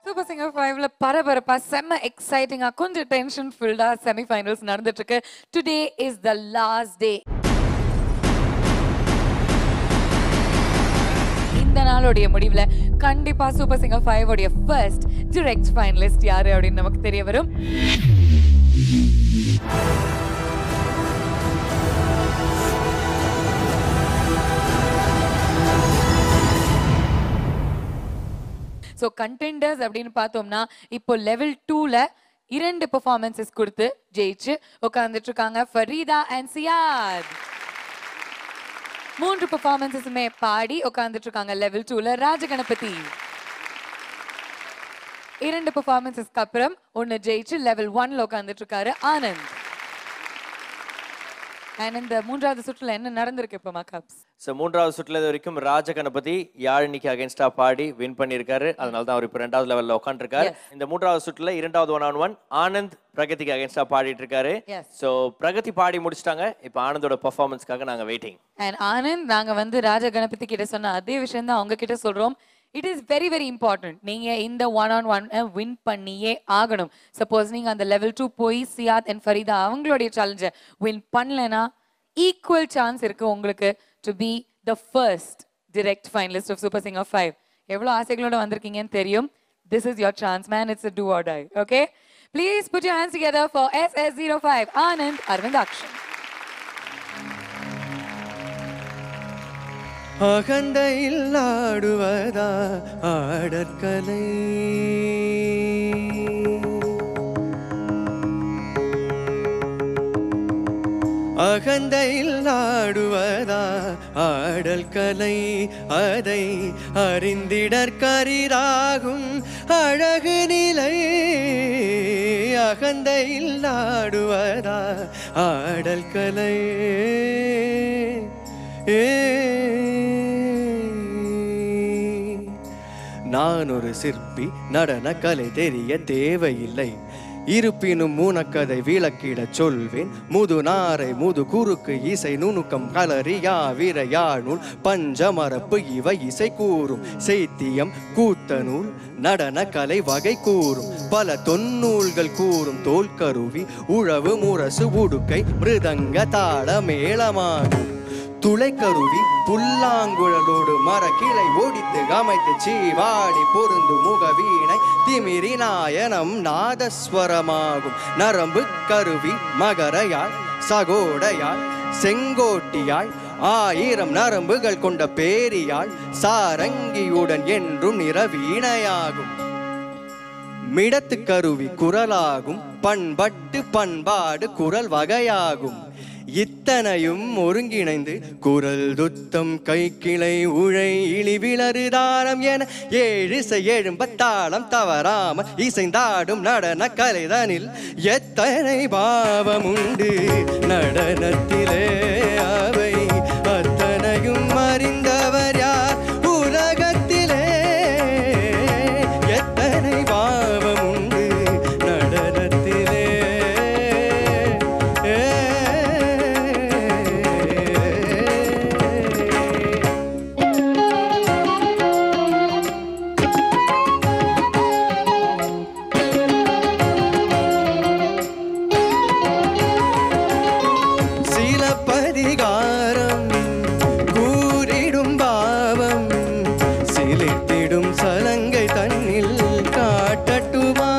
Super singer ஃபைவ்ல பரபரப்பா செம்ம எக்ஸைட்டிங்கா கொஞ்சம் டென்ஷன் ஃபுல்டா செமிஃபைனல்ஸ் நடந்துட்டு இருக்கு today is the last day இந்த நாளுடைய முடிவுல கண்டிப்பா சூப்பர் சிங்கர் ஃபைவ் உடைய ஃபர்ஸ்ட் டிரெக்ட் ஃபைனலிஸ்ட் யாரு அப்படின்னு நமக்கு தெரிய வரும் ஸோ கண்டெண்டர்ஸ் அப்படின்னு பார்த்தோம்னா இப்போ லெவல் டூல இரண்டு பெர்ஃபார்மன்சஸ் கொடுத்து ஜெயிச்சு உட்கார்ந்துட்டு இருக்காங்க ஃபரீதா அண்ட் சியாத் மூன்று பெர்ஃபார்மன்சஸுமே பாடி உட்கார்ந்துட்டு இருக்காங்க லெவல் டூல ராஜகணபதி இரண்டு பெர்ஃபார்மன்சஸ்க்கு அப்புறம் ஒன்னு ஜெயிச்சு லெவல் ஒன்ல உட்கார்ந்துட்டு இருக்காரு ஆனந்த் அண்ட் இந்த மூன்றாவது சுற்றுல என்ன நடந்திருக்கு இப்போ மக்காப்ஸ் ஸோ மூன்றாவது சுற்றுல இது வரைக்கும் ராஜ கணபதி யாழினிக்கு அகேன்ஸ்டா பாடி வின் பண்ணியிருக்காரு அதனால தான் அவர் இப்போ ரெண்டாவது லெவல்ல உட்காந்துருக்காரு இந்த மூன்றாவது சுற்றுல இரண்டாவது ஒன் ஆன் ஒன் ஆனந்த் பிரகதிக்கு அகேன்ஸ்டா பாடிட்டு இருக்காரு Yes. ஸோ பிரகதி பாடி முடிச்சிட்டாங்க இப்போ ஆனந்தோட பர்ஃபார்மன்ஸ்க்காக நாங்க வெயிட்டிங் அண்ட் ஆனந்த் நாங்க வந்து ராஜ கணபதி கிட்ட சொன்ன அதே விஷயம் தான் அவங்க கிட்ட சொல்றோம் it is very very important நீங்க இந்த ஒன் ஆன் ஒன் வின் பண்ணியே ஆகணும் சப்போஸ் நீங்க அந்த லெவல் டூ போய் சியாத் அண்ட் ஃபரீதா அவங்களுடைய சேலஞ்சை வின் பண்ணலனா ஈக்குவல் சான்ஸ் இருக்கு உங்களுக்கு to be the first direct finalist of super singer five எவ்வளோ ஆசைகளோட வந்திருக்கீங்கன்னு தெரியும் this is your chance man it's do or die okay please put your hands together for S S zero five Anand Aravindakshan அகந்தையில் ஆடுவதா ஆடற்கலை அகந்தையில் ஆடுவதா ஆடல் கலை அதை அறிந்திடற்கரிதாகும் அழகு நிலை அகந்தையில் ஆடுவதா ஆடல் கலை ஏ நான் ஒரு சிற்பி நடன கலை தெரிய தேவையில்லை இருப்பினும் மூனக்கதை விளக்கிடச் சொல்வேன் முது நாரை முது குறுக்கு இசை நுணுக்கம் கலரியா விரையாழ்நூல் பஞ்சமரப்பு இவை இசை கூறும் செய்தியம் கூத்தநூல் நடன கலை வகை கூறும் பல தொன்னூல்கள் கூறும் தோல்கருவி உழவு முரசு உடுக்கை மிருதங்க தாள மேளமாகும் துளைக்கருவி புல்லாங்குழலோடு மரக்கிளை ஒடித்து அமைத்து சீவாடி பொருந்து முக வீணை திமிரி நாயனம் நாதஸ்வரமாகும் நரம்பு கருவி மகரையாய் சகோடையாய் செங்கோட்டியாய் ஆயிரம் நரம்புகள் கொண்ட பேரியாய் சாரங்கியுடன் என்றும் நிறவீணையாகும் மிடத்து கருவி குரலாகும் பண்பட்டு பண்பாடு குரல் வகையாகும் இத்தனையும் ஒருங்கிணைந்து குரல் துத்தம் கைக்கிளை உழை இழிவிளறு தாரம் என ஏழிசை எழும்பத்தாளம் தவறாமல் இசைந்தாடும் நடன கலைதனில் எத்தனை பாவம் உண்டு நடனத்திலே அவை அத்தனையும் அறிந்தவர் யார் உலகத்திலே எத்தனை பாவம் உண்டு நடனத்திலே சிலப்பதிகாரம் கூறிடும் பாவம் சிலிர்த்திடும் சலங்கை தன்னில் காட்டட்டுமா